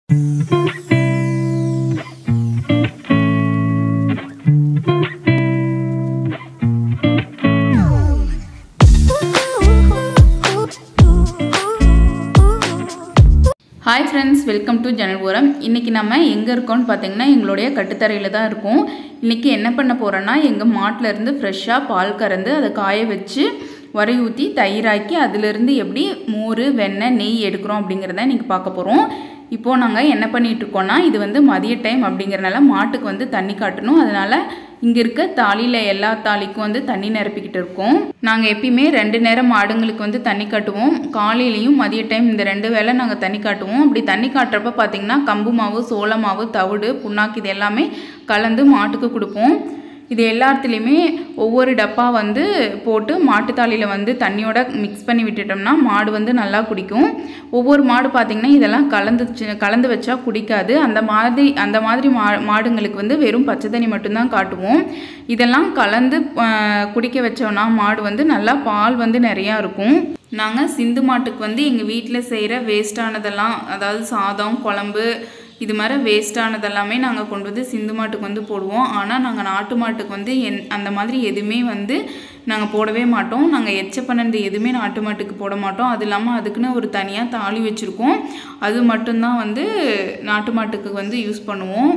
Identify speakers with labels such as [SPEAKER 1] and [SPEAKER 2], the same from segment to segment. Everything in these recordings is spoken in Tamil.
[SPEAKER 1] hi friends welcome to Janalpuram இன்றைக்கி நம்ம எங்கே இருக்கோம்னு பார்த்தீங்கன்னா எங்களுடைய கட்டுத்தரையில் தான் இருக்கோம் இன்றைக்கி என்ன பண்ண போகிறோன்னா எங்கள் மாட்டில் இருந்து ஃப்ரெஷ்ஷாக பால் கறந்து அதை காய வச்சு உரை ஊற்றி தயிராக்கி அதிலிருந்து எப்படி மோர் வெண்ணெய் நெய் எடுக்கிறோம் அப்படிங்கிறத இன்றைக்கி பார்க்க போகிறோம் இப்போது நாங்கள் என்ன பண்ணிட்டு இருக்கோம்னா இது வந்து மதிய டைம் அப்படிங்கிறனால மாட்டுக்கு வந்து தண்ணி காட்டணும் அதனால் இங்கே இருக்க தாலியில் எல்லா தாலிக்கும் வந்து தண்ணி நிரப்பிக்கிட்டு இருக்கோம் நாங்கள் எப்பயுமே ரெண்டு நேரம் மாடுங்களுக்கு வந்து தண்ணி காட்டுவோம் காலையிலையும் மதிய டைம் இந்த ரெண்டு வேளை நாங்கள் தண்ணி காட்டுவோம் அப்படி தண்ணி காட்டுறப்ப பார்த்தீங்கன்னா கம்பு மாவு சோள மாவு தவிடு புண்ணாக்கு இது எல்லாமே கலந்து மாட்டுக்கு கொடுப்போம் இது எல்லாத்துலேயுமே ஒவ்வொரு டப்பா வந்து போட்டு மாட்டுத்தாளியில் வந்து தண்ணியோட மிக்ஸ் பண்ணி விட்டுட்டோம்னா மாடு வந்து நல்லா குடிக்கும் ஒவ்வொரு மாடு பார்த்திங்கன்னா இதெல்லாம் கலந்துச்சு கலந்து வச்சா குடிக்காது அந்த மாதிரி அந்த மாதிரி மா மாடுங்களுக்கு வந்து வெறும் பச்சை தண்ணி மட்டும்தான் காட்டுவோம் இதெல்லாம் கலந்து ஆஹ், குடிக்க வச்சோன்னா மாடு வந்து நல்லா பால் வந்து நிறையா இருக்கும் நாங்கள் சிந்து மாட்டுக்கு வந்து எங்கள் வீட்டில் செய்கிற வேஸ்டானதெல்லாம் அதாவது சாதம் குழம்பு இது மாதிரி வேஸ்ட்டானதெல்லாமே நாங்கள் கொண்டு வந்து சிந்து மாட்டுக்கு வந்து போடுவோம் ஆனால் நாங்கள் நாட்டு மாட்டுக்கு வந்து என் அந்த மாதிரி எதுவுமே வந்து நாங்கள் போடவே மாட்டோம் நாங்கள் எச்ச பண்ணது எதுவுமே நாட்டு மாட்டுக்கு போட மாட்டோம் அது இல்லாமல் அதுக்குன்னு ஒரு தனியாக தாலி வச்சுருக்கோம் அது மட்டும்தான் வந்து நாட்டு மாட்டுக்கு வந்து யூஸ் பண்ணுவோம்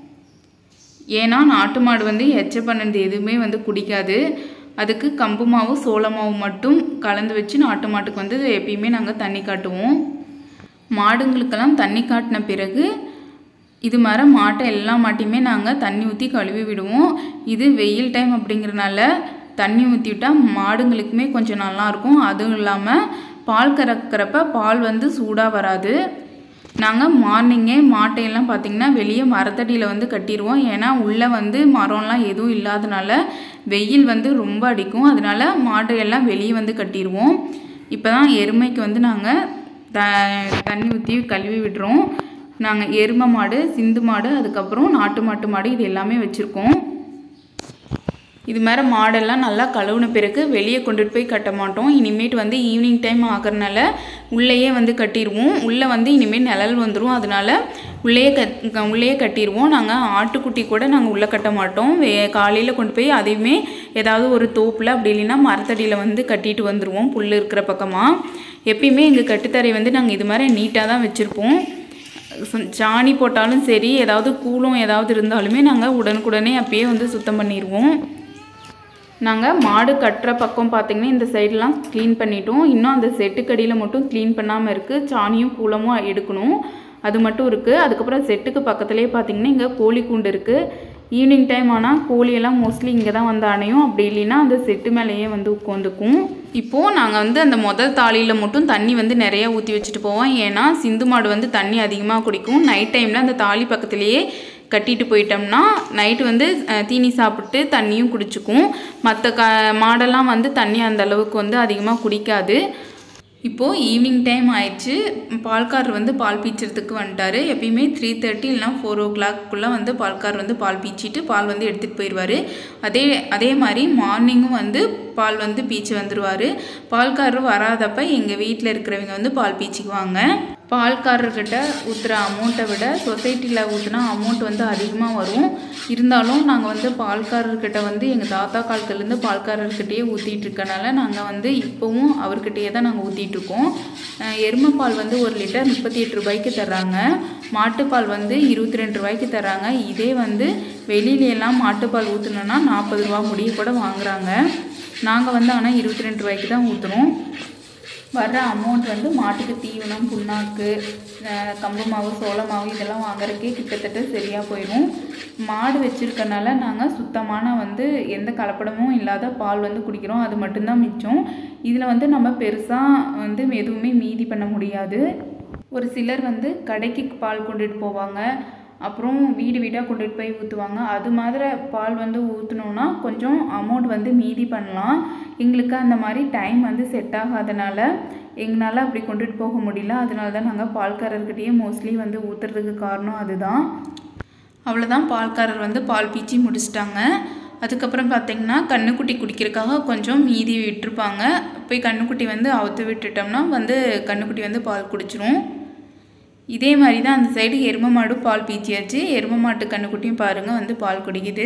[SPEAKER 1] ஏன்னா நாட்டு மாடு வந்து எச்ச பண்ணது எதுவுமே வந்து குடிக்காது அதுக்கு கம்பு மாவு சோள மாவு மட்டும் கலந்து வச்சு நாட்டு மாட்டுக்கு வந்து எப்பயுமே நாங்கள் தண்ணி காட்டுவோம் மாடுங்களுக்கெல்லாம் தண்ணி காட்டின பிறகு இது மாதிரி மாட்டை எல்லா மாட்டையுமே நாங்கள் தண்ணி ஊற்றி கழுவி விடுவோம் இது வெயில் டைம் அப்படிங்கிறனால தண்ணி ஊற்றி விட்டால் மாடுங்களுக்குமே கொஞ்சம் நல்லாயிருக்கும் அதுவும் இல்லாமல் பால் கறக்கிறப்ப பால் வந்து சூடாக வராது நாங்கள் மார்னிங்கே மாட்டையெல்லாம் பார்த்திங்கன்னா வெளியே மரத்தடியில் வந்து கட்டிடுவோம் ஏன்னா உள்ளே வந்து மரம்லாம் எதுவும் இல்லாதனால வெயில் வந்து ரொம்ப அடிக்கும் அதனால மாட்டையெல்லாம் வெளியே வந்து கட்டிடுவோம் இப்போ தான் எருமைக்கு வந்து நாங்கள் த தண்ணி ஊற்றி கழுவி விடுறோம் நாங்கள் எருமை மாடு சிந்து மாடு அதுக்கப்புறம் நாட்டு மாட்டு மாடு இது எல்லாமே வச்சுருக்கோம் இது மாதிரி மாடெல்லாம் நல்லா கழுவுன பிறகு வெளியே கொண்டுட்டு போய் கட்ட மாட்டோம் இனிமேட்டு வந்து ஈவினிங் டைம் ஆகிறனால உள்ளேயே வந்து கட்டிடுவோம் உள்ளே வந்து இனிமேல் நிழல் வந்துடும் அதனால உள்ளேயே கட் க- உள்ளேயே கட்டிடுவோம் நாங்கள் ஆட்டுக்குட்டி கூட நாங்கள் உள்ளே கட்ட மாட்டோம் வே காலையில் கொண்டு போய் அதையுமே ஏதாவது ஒரு தோப்பில் அப்படி இல்லைன்னா மரத்தடியில் வந்து கட்டிட்டு வந்துடுவோம் புல் இருக்கிற பக்கமாக எப்பயுமே எங்கள் கட்டுத்தரை வந்து நாங்கள் இது மாதிரி நீட்டாக தான் வச்சுருப்போம் சு- சாணி போட்டாலும் சரி ஏதாவது கூலம் ஏதாவது இருந்தாலுமே நாங்கள் உடனுக்குடனே அப்பயே வந்து சுத்தம் பண்ணிடுவோம் நாங்கள் மாடு கட்டுற பக்கம் பார்த்தீங்கன்னா இந்த சைடெலாம் க்ளீன் பண்ணிட்டோம் இன்னும் அந்த செட்டுக்கடியில் மட்டும் க்ளீன் பண்ணாமல் இருக்குது சாணியும் கூலமும் எடுக்கணும் அது மட்டும் இருக்குது அதுக்கப்புறம் செட்டுக்கு பக்கத்துலேயே பார்த்தீங்கன்னா இங்கே கோழி கூண்டு இருக்குது ஈவினிங் டைம் ஆனால் கோழியெல்லாம் மோஸ்ட்லி இங்கே தான் வந்து அணையும் அப்படி இல்லைன்னா அந்த செட்டு மேலேயே வந்து உட்காந்துக்கும் இப்போது நாங்கள் வந்து அந்த முதல் தாலியில் மட்டும் தண்ணி வந்து நிறைய ஊற்றி வச்சுட்டு போவோம் ஏன்னா சிந்து மாடு வந்து தண்ணி அதிகமாக குடிக்கும் நைட் டைமில் அந்த தாலி பக்கத்துலேயே கட்டிட்டு போயிட்டோம்னா நைட்டு வந்து அஹ், தீனி சாப்பிட்டு தண்ணியும் குடிச்சுக்கும் மற்ற க மாடெல்லாம் வந்து தண்ணி அந்த அளவுக்கு வந்து அதிகமாக குடிக்காது இப்போது ஈவினிங் டைம் ஆயிடுச்சு பால்காரர் வந்து பால் பீய்ச்சறதுக்கு வந்துட்டாரு எப்பயுமே த்ரீ தேர்ட்டி இல்லைனா ஃபோர் ஓ கிளாக்குள்ளே வந்து பால்கார் வந்து பால் பீச்சிட்டு பால் வந்து எடுத்துகிட்டு போயிடுவார் அதே அதே மாதிரி மார்னிங்கும் வந்து பால் வந்து பீச்சு வந்துடுவார் பால்காரர் வராதப்ப எங்கள் வீட்டில் இருக்கிறவங்க வந்து பால் பீச்சிக்குவாங்க பால்காரர்கிட்ட ஊற்றுற அமௌண்ட்டை விட சொசைட்டியில் ஊற்றுனா அமௌண்ட் வந்து அதிகமாக வரும் இருந்தாலும் நாங்கள் வந்து பால்காரர்கிட்ட வந்து எங்கள் தாத்தா காலத்துலேருந்து பால்காரர்கிட்டயே ஊற்றிட்டு இருக்கனால நாங்கள் வந்து இப்போவும் அவர்கிட்டயே தான் நாங்கள் ஊற்றிட்டு இருக்கோம் அஹ் எருமை பால் வந்து ஒரு லிட்டர் முப்பத்தி எட்டு ரூபாய்க்கு தர்றாங்க மாட்டுப்பால் வந்து இருபத்தி ரெண்டு ரூபாய்க்கு தர்றாங்க இதே வந்து வெளியில எல்லாம் மாட்டுப்பால் ஊற்றுனோன்னா நாற்பது ரூபா முடிய கூட வாங்குறாங்க நாங்கள் வந்து ஆனால் இருபத்தி ரெண்டு ரூபாய்க்கு தான் ஊற்றுறோம் வர்ற அமௌண்ட் வந்து மாட்டுக்கு தீவனம் புண்ணாக்கு அஹ் கம்பு மாவு சோள மாவு இதெல்லாம் வாங்குறதுக்கே கிட்டத்தட்ட சரியாக போயிடும் மாடு வச்சுருக்கனால நாங்கள் சுத்தமான வந்து எந்த கலப்படமும் இல்லாத பால் வந்து குடிக்கிறோம் அது மட்டும்தான் மிச்சம் இதில் வந்து நம்ம பெருசாக வந்து எதுவுமே மீதி பண்ண முடியாது ஒரு சிலர் வந்து கடைக்கு பால் கொண்டுட்டு போவாங்க அப்புறம் வீடு வீடாக கொண்டுட்டு போய் ஊற்றுவாங்க அது மாதிரி பால் வந்து ஊற்றினோன்னா கொஞ்சம் அமௌண்ட் வந்து மீதி பண்ணலாம் எங்களுக்கு அந்த மாதிரி டைம் வந்து செட் ஆகாதனால எங்களால் அப்படி கொண்டுட்டு போக முடியல அதனால தான் நாங்கள் பால்காரர்கிட்டயே மோஸ்ட்லி வந்து ஊற்றுறதுக்கு காரணம் அதுதான் அவ்வளோதான் பால்காரர் வந்து பால் பீச்சி முடிச்சிட்டாங்க அதுக்கப்புறம் பார்த்தீங்கன்னா கண்ணுக்குட்டி குடிக்கிறதுக்காக கொஞ்சம் மீதி விட்டுருப்பாங்க போய் கண்ணுக்குட்டி வந்து அவுத்து விட்டுட்டோம்னா வந்து கண்ணுக்குட்டி வந்து பால் குடிச்சிரும் இதே மாதிரி தான் அந்த சைடு எரும மாடும் பால் பீச்சியாச்சு எரும மாட்டு கண்ணுக்குட்டியும் பாருங்கள் வந்து பால் குடிக்குது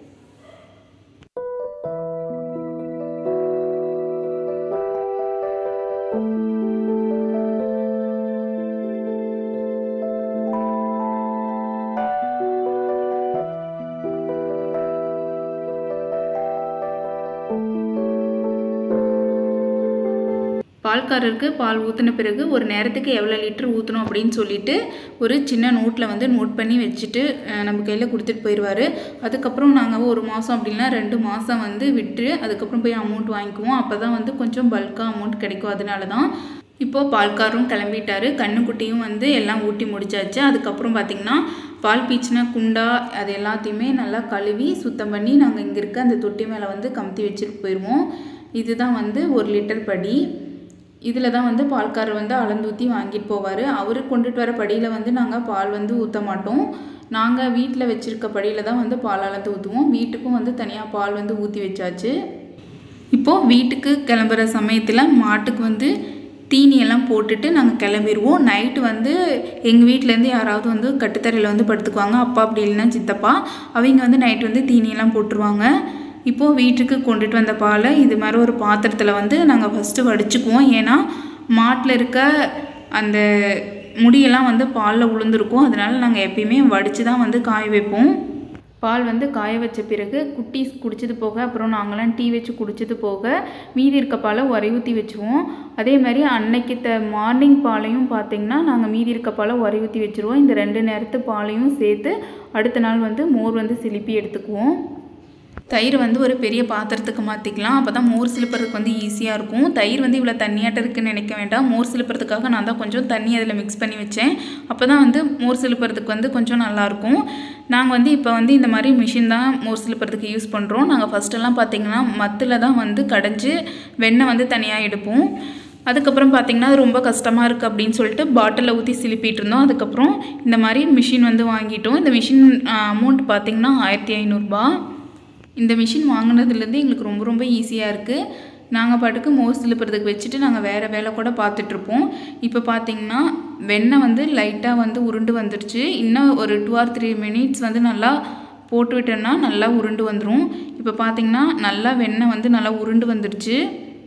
[SPEAKER 1] பால்காரருக்கு பால் ஊற்றின பிறகு ஒரு நேரத்துக்கு எவ்வளோ லிட்டர் ஊற்றணும் அப்படின்னு சொல்லிட்டு ஒரு சின்ன நோட்டில் வந்து நோட் பண்ணி வச்சுட்டு அஹ், நம்ம கையில் கொடுத்துட்டு போயிடுவார் அதுக்கப்புறம் நாங்கள் ஒரு மாதம் அப்படின்னா ரெண்டு மாதம் வந்து விட்டு அதுக்கப்புறம் போய் அமௌண்ட் வாங்கிக்குவோம் அப்போ தான் வந்து கொஞ்சம் பல்காக அமௌண்ட் கிடைக்கும் அதனால தான் இப்போது பால்காரும் கிளம்பிட்டாரு கண்ணுக்குட்டியும் வந்து எல்லாம் ஊட்டி முடிச்சாச்சு அதுக்கப்புறம் பார்த்திங்கன்னா பால் பீச்சின குண்டா அது எல்லாத்தையுமே நல்லா கழுவி சுத்தம் பண்ணி நாங்கள் இங்கே இருக்க அந்த தொட்டி மேலே வந்து கமுத்தி வச்சுட்டு போயிடுவோம் இதுதான் வந்து ஒரு லிட்டர் படி இதில் தான் வந்து பால்காரர் வந்து அளந்தூற்றி வாங்கிட்டு போவார் அவர் கொண்டுட்டு வர படியில் வந்து நாங்கள் பால் வந்து ஊற்ற மாட்டோம் நாங்கள் வீட்டில் வச்சுருக்க படியில் தான் வந்து பால் அளந்து ஊற்றுவோம் வீட்டுக்கும் வந்து தனியாக பால் வந்து ஊற்றி வச்சாச்சு இப்போது வீட்டுக்கு கிளம்புற சமயத்தில் மாட்டுக்கு வந்து தீனியெல்லாம் போட்டுட்டு நாங்கள் கிளம்பிடுவோம் நைட்டு வந்து எங்கள் வீட்டிலேருந்து யாராவது வந்து கட்டுத்தரையில் வந்து படுத்துக்குவாங்க அப்பா அப்படி இல்லைன்னா சித்தப்பா அவங்க வந்து நைட் வந்து தீனியெல்லாம் போட்டுருவாங்க இப்போது வீட்டுக்கு கொண்டுட்டு வந்த பாலை இது மாதிரி ஒரு பாத்திரத்தில் வந்து நாங்கள் ஃபஸ்ட்டு வடிச்சுக்குவோம் ஏன்னா மாட்டில் இருக்க அந்த முடியெல்லாம் வந்து பாலில் உளுந்துருக்கும் அதனால நாங்கள் எப்பயுமே வடித்து தான் வந்து காய வைப்போம் பால் வந்து காய வச்ச பிறகு குட்டீஸ் குடிச்சது போக அப்புறம் நாங்களாம் டீ வச்சு குடிச்சது போக மீதி இருக்க பாலை உரை ஊற்றி வச்சுருவோம் அதே மாதிரி அன்னைக்கு த மார்னிங் பாலையும் பார்த்திங்கன்னா நாங்கள் மீதி இருக்க பாலை உரை ஊற்றி வச்சுருவோம் இந்த ரெண்டு நேரத்து பாலையும் சேர்த்து அடுத்த நாள் வந்து மோர் வந்து சிலிப்பி எடுத்துக்குவோம் தயிர் வந்து ஒரு பெரிய பாத்திரத்துக்கு மாற்றிக்கலாம் அப்போ தான் மோர் சிலுப்புறதுக்கு வந்து ஈஸியாக இருக்கும் தயிர் வந்து இவ்வளோ தண்ணியாட்டம் இருக்குன்னு நினைக்க வேண்டாம் மோர் சிலுப்புறதுக்காக நான் தான் கொஞ்சம் தண்ணி அதில் மிக்ஸ் பண்ணி வச்சேன் அப்போ தான் வந்து மோர் சிலுப்புறதுக்கு வந்து கொஞ்சம் நல்லாயிருக்கும் நாங்கள் வந்து இப்போ வந்து இந்த மாதிரி மிஷின் தான் மோர் சிலுப்புறதுக்கு யூஸ் பண்ணுறோம் நாங்கள் ஃபஸ்ட்டெல்லாம் பார்த்திங்கன்னா மத்தில் தான் வந்து கடைஞ்சி வெண்ணெய் வந்து தனியாக எடுப்போம் அதுக்கப்புறம் பார்த்திங்கன்னா அது ரொம்ப கஷ்டமாக இருக்குது அப்படின்னு சொல்லிட்டு பாட்டிலில் ஊற்றி சிலிப்பிட்டு இருந்தோம் அதுக்கப்புறம் இந்த மாதிரி மிஷின் வந்து வாங்கிட்டோம் இந்த மிஷின் அமௌண்ட் பார்த்திங்கன்னா ஆயிரத்தி ஐநூறுரூபா இந்த மிஷின் வாங்கினதுலேருந்து எங்களுக்கு ரொம்ப ரொம்ப ஈஸியாக இருக்குது நாங்கள் பாட்டுக்கு மோர் சிலுப்புறதுக்கு வச்சுட்டு நாங்கள் வேறு வேலை கூட பார்த்துட்ருப்போம் இப்போ பார்த்தீங்கன்னா வெண்ணெய் வந்து லைட்டாக வந்து உருண்டு வந்துடுச்சு இன்னும் ஒரு டூ ஆர் த்ரீ மினிட்ஸ் வந்து நல்லா போட்டு விட்டோன்னா நல்லா உருண்டு வந்துடும் இப்போ பார்த்தீங்கன்னா நல்லா வெண்ணெய் வந்து நல்லா உருண்டு வந்துடுச்சு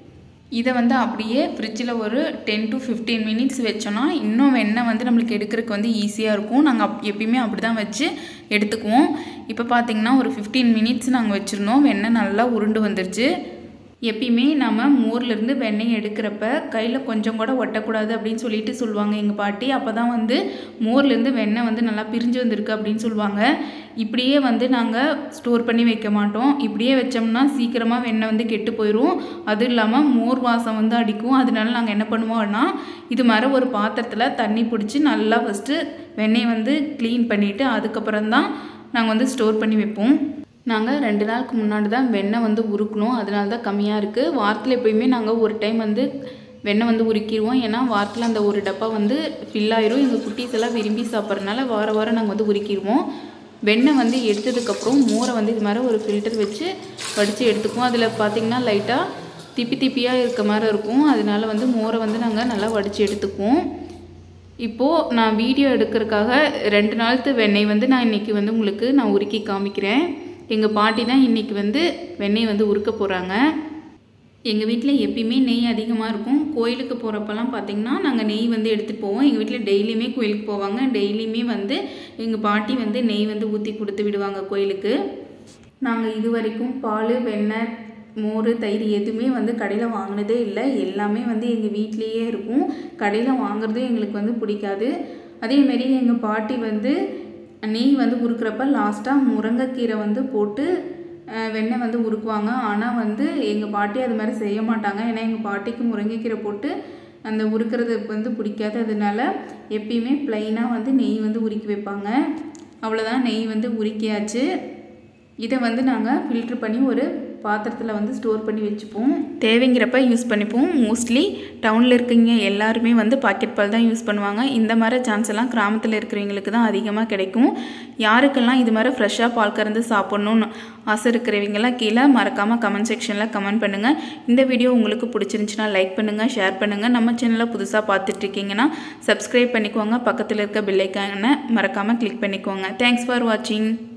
[SPEAKER 1] இதை வந்து அப்படியே ஃப்ரிட்ஜில் ஒரு டென் டு ஃபிஃப்டீன் மினிட்ஸ் வச்சோன்னா இன்னும் வெண்ணெய் வந்து நம்மளுக்கு எடுக்கிறதுக்கு வந்து ஈஸியாக இருக்கும் நாங்கள் அப் எப்பயுமே அப்படி தான் வச்சு எடுத்துக்குவோம் இப்போ பார்த்தீங்கன்னா ஒரு ஃபிஃப்டீன் மினிட்ஸ் நாங்கள் வச்சுருந்தோம் வெண்ணெய் நல்லா உருண்டு வந்துருச்சு எப்பயுமே நம்ம மோர்லேருந்து வெண்ணெய் எடுக்கிறப்ப கையில் கொஞ்சம் கூட ஒட்டக்கூடாது அப்படின்னு சொல்லிட்டு சொல்லுவாங்க எங்கள் பாட்டி அப்போ தான் வந்து மோர்லேருந்து வெண்ணெய் வந்து நல்லா பிரிஞ்சு வந்திருக்கு அப்படின்னு சொல்லுவாங்க இப்படியே வந்து நாங்கள் ஸ்டோர் பண்ணி வைக்க மாட்டோம் இப்படியே வச்சோம்னா சீக்கிரமாக வெண்ணெய் வந்து கெட்டு போயிடும் அதுவும் இல்லாமல் மோர் வாசம் வந்து அடிக்கும் அதனால நாங்கள் என்ன பண்ணுவோம்னா இது மாதிரி ஒரு பாத்திரத்தில் தண்ணி பிடிச்சி நல்லா ஃபஸ்ட்டு வெண்ணெயை வந்து க்ளீன் பண்ணிவிட்டு அதுக்கப்புறம் தான் நாங்கள் வந்து ஸ்டோர் பண்ணி வைப்போம் நாங்கள் ரெண்டு நாளுக்கு முன்னாடி தான் வெண்ணெய் வந்து உருக்கணும் அதனால தான் கம்மியாக இருக்குது வாரத்தில் எப்பயுமே நாங்கள் ஒரு டைம் வந்து வெண்ணெய் வந்து உருக்கிடுவோம் ஏன்னா வாரத்தில் அந்த ஒரு டப்பா வந்து ஃபில் ஆயிரும் எங்கள் குட்டீஸ் எல்லாம் விரும்பி சாப்பிட்றதுனால வார வாரம் நாங்கள் வந்து உருக்கிடுவோம் வெண்ணெய் வந்து எடுத்ததுக்கப்புறம் மோரை வந்து இது மாதிரி ஒரு ஃபில்டர் வச்சு வடித்து எடுத்துக்குவோம் அதில் பார்த்திங்கன்னா லைட்டாக திப்பி திப்பியாக இருக்க மாதிரி இருக்கும் அதனால வந்து மோரை வந்து நாங்கள் நல்லா வடித்து எடுத்துக்குவோம் இப்போது நான் வீடியோ எடுக்கிறதுக்காக ரெண்டு நாளுத்து வெண்ணெய் வந்து நான் இன்றைக்கி வந்து உங்களுக்கு நான் உருக்கி காமிக்கிறேன் எங்கள் பாட்டி தான் இன்றைக்கி வந்து வெண்ணெய் வந்து உருக்க போகிறாங்க எங்கள் வீட்டில் எப்பயுமே நெய் அதிகமாக இருக்கும் கோயிலுக்கு போகிறப்பெல்லாம் பார்த்திங்கன்னா நாங்கள் நெய் வந்து எடுத்துகிட்டு போவோம் எங்கள் வீட்டில் டெய்லியுமே கோயிலுக்கு போவாங்க டெய்லியுமே வந்து எங்கள் பாட்டி வந்து நெய் வந்து ஊற்றி கொடுத்து விடுவாங்க கோயிலுக்கு நாங்கள் இது வரைக்கும் பால் வெண்ணெய் மோர் தயிர் எதுவுமே வந்து கடையில் வாங்கினதே இல்லை எல்லாமே வந்து எங்கள் வீட்லேயே இருக்கும் கடையில் வாங்குறதும் எங்களுக்கு வந்து பிடிக்காது அதேமாரி எங்கள் பாட்டி வந்து நெய் வந்து உருக்குறப்ப லாஸ்ட்டாக முருங்கைக்கீரை வந்து போட்டு அஹ், வெண்ணெய் வந்து உருக்குவாங்க ஆனால் வந்து எங்கள் பாட்டி அது மாதிரி செய்ய மாட்டாங்க ஏன்னா எங்கள் பாட்டிக்கு முருங்கைக்கீரை போட்டு அந்த உருக்கிறது வந்து பிடிக்காது அதனால எப்பயுமே ப்ளைனாக வந்து நெய் வந்து உருக்கி வைப்பாங்க அவ்வளோதான் நெய் வந்து உருக்கியாச்சு இதை வந்து நாங்கள் ஃபில்ட்ரு பண்ணி ஒரு பாத்திரத்தில் வந்து ஸ்டோர் பண்ணி வச்சுப்போம் தேவைங்கிறப்ப யூஸ் பண்ணிப்போம் மோஸ்ட்லி டவுனில் இருக்கீங்க எல்லாருமே வந்து பாக்கெட் பால் தான் யூஸ் பண்ணுவாங்க இந்த மாதிரி சான்ஸ் எல்லாம் கிராமத்தில் இருக்கிறவங்களுக்கு தான் அதிகமாக கிடைக்கும் யாருக்கெல்லாம் இது மாதிரி ஃப்ரெஷ்ஷாக பால் கறந்து சாப்பிட்ணுன்னு ஆசை இருக்கிறவங்கெல்லாம் கீழே மறக்காமல் கமெண்ட் செக்ஷனில் கமெண்ட் பண்ணுங்கள் இந்த வீடியோ உங்களுக்கு பிடிச்சிருந்துச்சுன்னா லைக் பண்ணுங்கள் ஷேர் பண்ணுங்கள் நம்ம சேனலில் புதுசாக பார்த்துட்டு இருக்கீங்கன்னா சப்ஸ்கிரைப் பண்ணிக்கோங்க பக்கத்தில் இருக்க பெல்லைக்கான மறக்காமல் கிளிக் பண்ணிக்கோங்க தேங்க்ஸ் ஃபார் வாட்சிங்